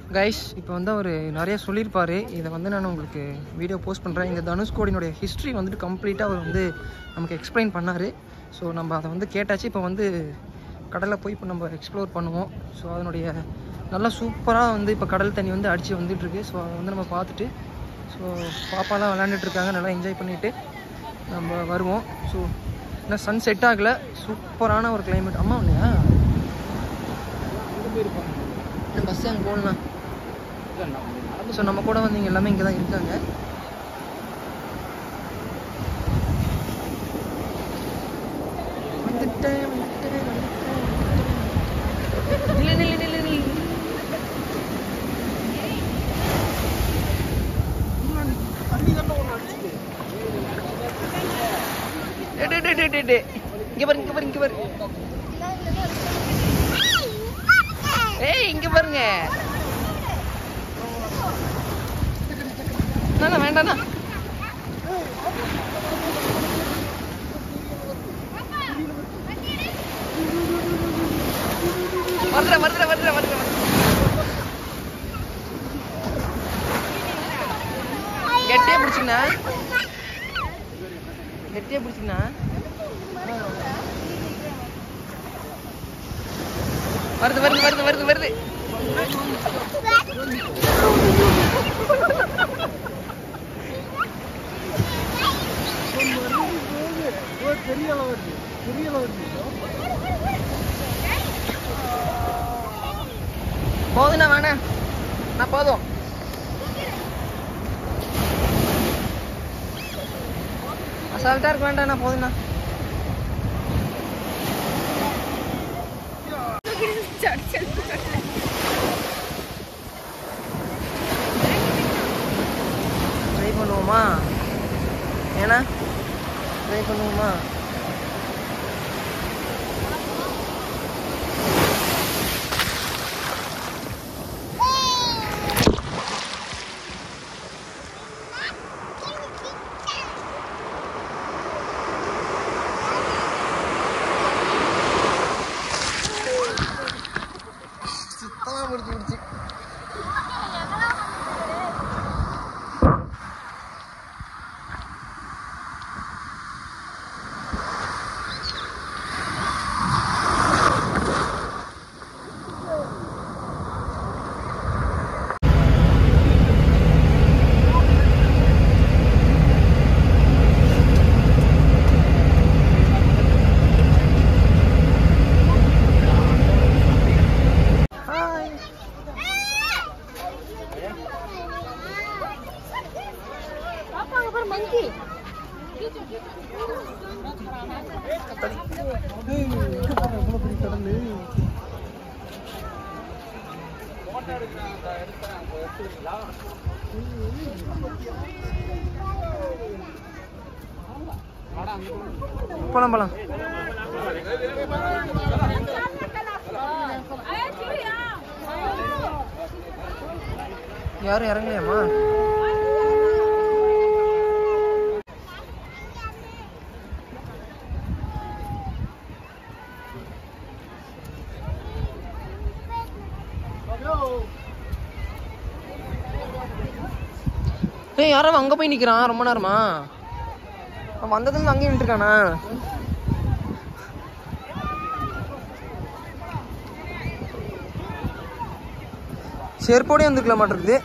Guys இப்போ வந்து அவர் நிறைய சொல்லியிருப்பார் இதை வந்து நான் உங்களுக்கு வீடியோ போஸ்ட் பண்ணுறேன் இந்த தனுஷ்கோடினுடைய ஹிஸ்ட்ரி வந்துட்டு கம்ப்ளீட்டாக அவர் வந்து நமக்கு எக்ஸ்பிளைன் பண்ணார் ஸோ நம்ம அதை வந்து கேட்டாச்சு இப்போ வந்து கடலில் போய் இப்போ நம்ம எக்ஸ்ப்ளோர் பண்ணுவோம் ஸோ அதனுடைய நல்லா சூப்பராக வந்து இப்போ கடல் தண்ணி வந்து அடித்து வந்துட்டுருக்கு ஸோ அதை வந்து நம்ம பார்த்துட்டு ஸோ பாப்பாலாம் விளையாண்டுட்டு இருக்காங்க நல்லா என்ஜாய் பண்ணிவிட்டு நம்ம வருவோம் ஸோ இன்னும் சன் செட் ஆகலை சூப்பரான ஒரு கிளைமேட் அம்மா இல்லையா பஸ் அங்கே போகலாம் ஸோ நம்ம கூட வந்து இங்கே எல்லாமே இங்கே தான் இருக்காங்க வந்துட்டேன், வந்துட்டேன், வந்துட்டேன். நில்லு, நில்லு, நில்லு, நில்லு. டே, டே, டே, டே, டே, டே. இங்க பாரு இங்க பாரு இங்க பாரு ஏய் இங்க பாருங்க அண்ணா வேண்டாண்ணா வருதுடா வருதுடா வருதுடா வருதுடா கெட்டியா பிடிச்சிங்கண்ணா கெட்டியா பிடிச்சிங்கண்ணா வருது வருது வருது வருது வருது போதுண்ணா வேணாம் நான் போதும் அசால்ட்டா இருக்க வேண்டாம் நான் போதுண்ணா ட்ரை பண்ணுவோமா ஏன்னா ட்ரை பண்ணுவோமா சுத்தமா முடிச்சு முடிச்சு ஹாய் பாப்பா அங்க பாரு மங்கி போலாம் போலாம் யாரும் இறங்கலையாம்மா ஏய் யாரோ அங்க போய் நிக்கிறான் ரொம்ப நேரமா அவன் வந்ததுல அங்கேயே நின்றுருக்கானா செருப்போடே வந்துக்கலாம் மாட்டிருக்குது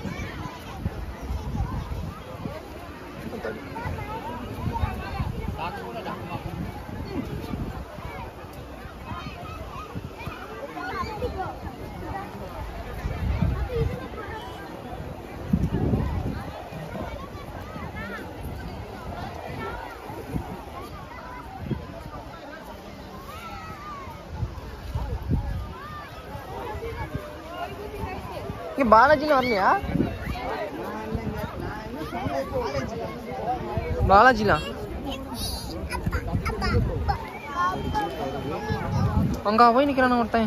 இங்க பாலாஜின்னு வரலையா பாலாஜிலாம் அங்க போய் நிக்கிறான ஒருத்தன்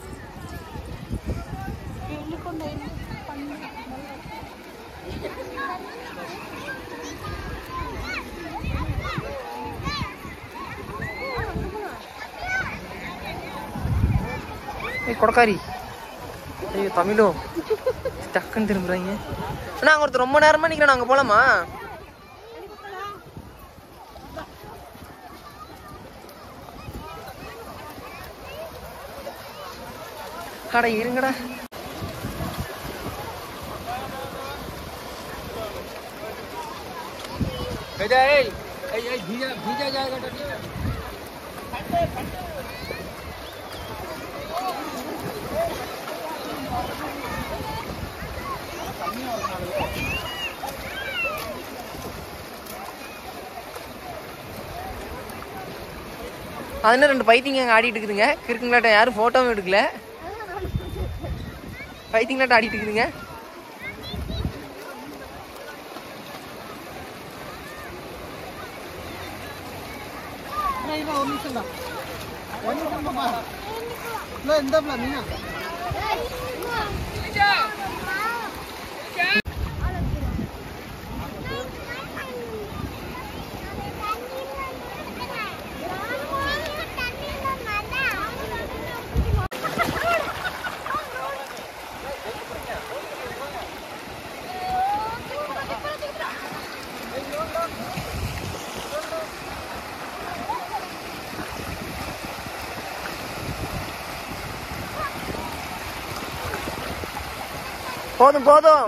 వెళ్ళిపోయింది கொடக்காரி ஐயோ தமிழோ டக்குன்னு திரும்புறாங்க அண்ணா அங்க ஒருத்தர் ரொம்ப நேரமா நிக்கிறேன் அங்க போலாமா அட இருங்கடா அது என்ன ரெண்டு பைத்தியங்க அங்கே ஆடிட்டு இருக்குதுங்க கிறுக்குங்களாட்டம் யாரும் ஃபோட்டோவும் எடுக்கல பைத்தியங்களாட்டம் ஆடிட்டு இருக்குதுங்க போதும் போதும்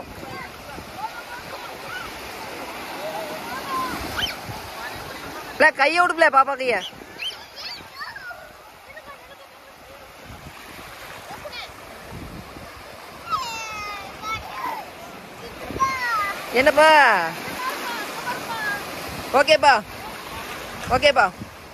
பிள்ளை கையை விடு பிள்ளை பாப்பா கைய என்னப்பா ஓகேப்பா ஓகேப்பா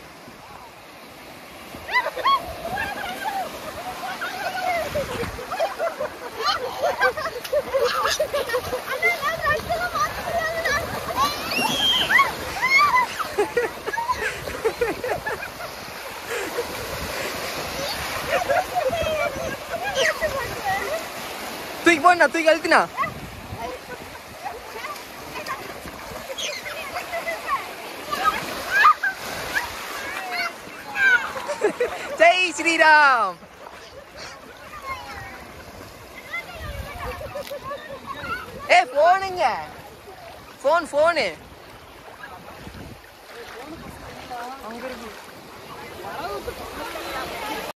தூக்கி போண்ணா தூக்கி அழுத்தினா ஜெய் ஸ்ரீராம் ஏ போனுங்க போன் போனு அங்க இருக்கு